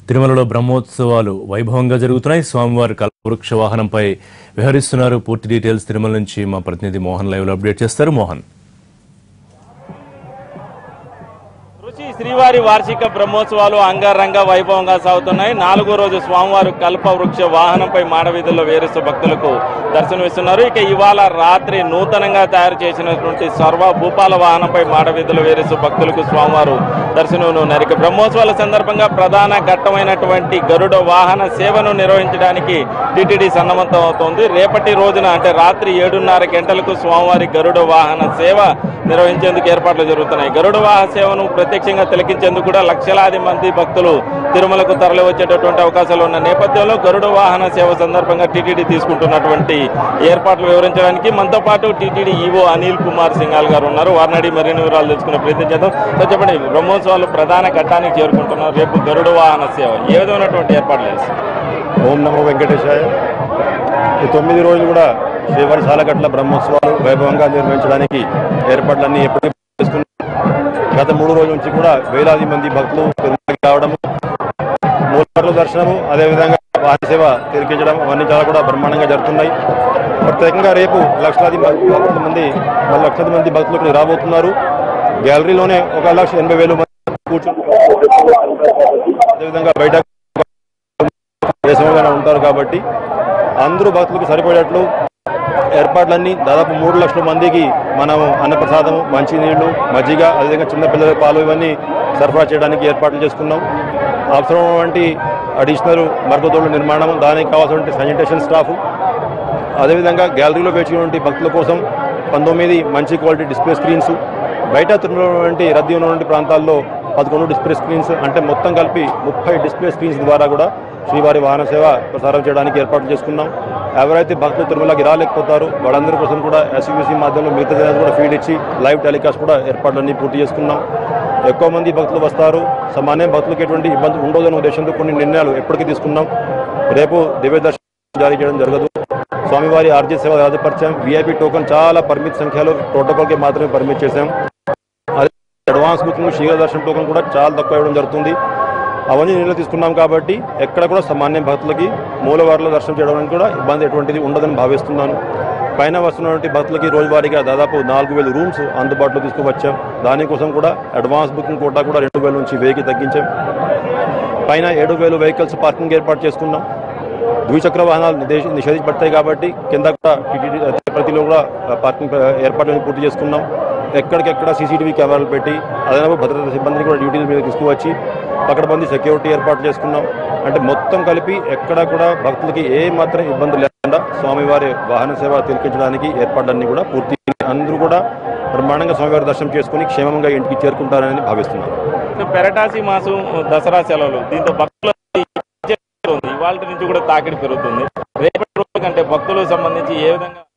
తిరుమలలో బ్రహ్మోత్సవాలు వైభవంగా జరుగుతున్నాయి స్వామివారి కల్పవృక్ష వాహనంపై విహరిస్తున్నారు పూర్తి డీటెయిల్స్ తిరుమల నుంచి మా ప్రతినిధి మోహన్ లైవ్ లో అప్డేట్ చేస్తారు మోహన్ రుచి శ్రీవారి వార్షిక బ్రహ్మోత్సవాలు అంగరంగ వైభవంగా సాగుతున్నాయి నాలుగో రోజు స్వామివారు కల్ప వృక్ష వాహనంపై మాడవీధుల్లో వేరుస్తూ భక్తులకు దర్శనమిస్తున్నారు ఇక ఇవాళ రాత్రి నూతనంగా తయారు చేసినటువంటి సర్వ భూపాల వాహనంపై మాడవీధులు వేరుస్తూ భక్తులకు స్వామివారు దర్శనమున్నారు ఇక బ్రహ్మోత్సవాల సందర్భంగా ప్రధాన ఘట్టమైనటువంటి గరుడ వాహన సేవను నిర్వహించడానికి టిటిడి సన్నద్ధం అవుతోంది రేపటి రోజున అంటే రాత్రి ఏడున్నర గంటలకు స్వామివారి గరుడ వాహన సేవ నిర్వహించేందుకు ఏర్పాట్లు జరుగుతున్నాయి గరుడ వాహన సేవను ప్రత్యక్షంగా తిలకించేందుకు కూడా లక్షలాది మంది భక్తులు తిరుమలకు తరలి వచ్చేటటువంటి అవకాశాలు ఉన్న నేపథ్యంలో గరుడ వాహన సేవ సందర్భంగా టీటీడీ తీసుకుంటున్నటువంటి ఏర్పాట్లు వివరించడానికి మనతో పాటు టీటీడీ ఈవో అనిల్ కుమార్ సింఘాల్ గారు ఉన్నారు వారినడి మరిన్ని వివరాలు తెలుసుకునే ప్రయత్నం చేద్దాం సో చెప్పండి బ్రహ్మోత్సవాలు ప్రధాన ఘట్టానికి చేరుకుంటున్నారు రేపు గరుడ వాహన సేవ ఏ విధమైనటువంటి ఏర్పాట్లు చేస్తారు ఓం నమో వెంకటేశాయ ఈ తొమ్మిది రోజులు కూడా శ్రీవారి సాలగట్ల బ్రహ్మోత్సవాలు వైభవంగా నిర్వహించడానికి ఏర్పాట్లన్నీ ఎప్పటికీ చేస్తున్నాం గత మూడు రోజుల నుంచి కూడా వేలాది మంది భక్తులు తిరుమలకి రావడము మూలవర్ల దర్శనము అదేవిధంగా వాహన సేవ తిరిగించడం అవన్నీ చాలా కూడా బ్రహ్మాండంగా జరుగుతున్నాయి ప్రత్యేకంగా రేపు లక్షలాది భక్- భక్తుల మంది మరి లక్షలాది మంది భక్తులు ఇక్కడ రాబోతున్నారు గ్యాలరీలోనే ఒక లక్ష ఎనభై వేలు మంది కూర్చుని అదేవిధంగా బయట దేశంలోనే ఉంటారు కాబట్టి అందరూ భక్తులకు సరిపడేట్లు ఏర్పాట్లన్నీ దాదాపు మూడు లక్షల మందికి మనం అన్నప్రసాదము మంచినీళ్లు మజ్జిగ అదేవిధంగా చిన్నపిల్లల పాలు ఇవన్నీ సరఫరా చేయడానికి ఏర్పాట్లు చేసుకున్నాం అవసరమైనటువంటి అడిషనల్ మరుగుదొడ్ల నిర్మాణం దానికి కావాల్సినటువంటి శానిటేషన్ స్టాఫ్ అదేవిధంగా గ్యాలరీలో వేచినటువంటి భక్తుల కోసం పంతొమ్మిది మంచి క్వాలిటీ డిస్ప్లే స్క్రీన్స్ బయట తిరుగుతున్నటువంటి రద్దీ ఉన్నటువంటి ప్రాంతాల్లో పదకొండు డిస్ప్లే స్క్రీన్స్ అంటే మొత్తం కలిపి ముప్పై డిస్ప్లే స్క్రీన్స్ ద్వారా కూడా శ్రీవారి వాహన సేవ ప్రసారం చేయడానికి ఏర్పాట్లు చేసుకున్నాం ఎవరైతే భక్తులు తిరుమలకి రాలేకపోతారో వాళ్ళందరి కోసం కూడా ఎస్యూబీసీ మాధ్యమంలో మిగతా జనాలు కూడా ఫీడ్ ఇచ్చి లైవ్ టెలికాస్ట్ కూడా ఏర్పాట్లన్నీ పూర్తి చేసుకున్నాం ఎక్కువ మంది భక్తులు వస్తారు సామాన్య భక్తులకు ఎటువంటి ఇబ్బంది ఉండదనే ఉద్దేశంతో కొన్ని నిర్ణయాలు ఎప్పటికీ తీసుకున్నాం రేపు దివ్య దర్శనం జారీ చేయడం జరగదు స్వామివారి ఆర్జీ సేవ రాజపరిచాం వీఐపీ టోకెన్ చాలా పరిమిత సంఖ్యలో ప్రోటోకాల్కి మాత్రమే పర్మిట్ చేశాం అదే అడ్వాన్స్ బుకింగ్ శీఘ్ర దర్శనం టోకెన్ కూడా చాలా తక్కువ ఇవ్వడం జరుగుతుంది అవన్నీ నిర్ణయం తీసుకున్నాం కాబట్టి ఎక్కడ కూడా సామాన్య భక్తులకి మూలవారిలో దర్శనం చేయడానికి కూడా ఇబ్బంది ఎటువంటిది ఉండదని భావిస్తున్నాను పైన వస్తున్నటువంటి భక్తులకి రోజువారీగా దాదాపు నాలుగు వేల రూమ్స్ అందుబాటులో తీసుకువచ్చాం దానికోసం కూడా అడ్వాన్స్ బుకింగ్ కోటా కూడా రెండు వేల నుంచి వెయ్యికి తగ్గించాం పైన ఏడు వేలు వెహికల్స్ పార్కింగ్ ఏర్పాటు చేసుకున్నాం ద్విచక్ర వాహనాలు నిషేధ నిషేధించబడతాయి కాబట్టి కింద కూడా టీటీడీ తిరుపతిలో కూడా పార్కింగ్ ఏర్పాట్లను పూర్తి చేసుకున్నాం ఎక్కడికెక్కడ సీసీటీవీ కెమెరాలు పెట్టి అదనపు భద్రతా సిబ్బందిని కూడా డ్యూటీల మీద తీసుకువచ్చి పకడ్బందీ సెక్యూరిటీ ఏర్పాటు చేసుకున్నాం అంటే మొత్తం కలిపి ఎక్కడ కూడా భక్తులకి ఏ మాత్రం ఇబ్బంది లేకుండా స్వామివారి వాహన సేవ తిరిగించడానికి ఏర్పాట్లన్నీ కూడా పూర్తి అందరూ కూడా బ్రహ్మాండంగా స్వామివారి దర్శనం చేసుకుని క్షేమంగా ఇంటికి చేరుకుంటారని భావిస్తున్నాను సో పెరటాసి మాసం దసరా సెలవులు దీంతో భక్తుల ఉంది ఇవాళ నుంచి కూడా తాకిడి పెరుగుతుంది రేపటి రోజు కంటే భక్తులకు సంబంధించి ఏ విధంగా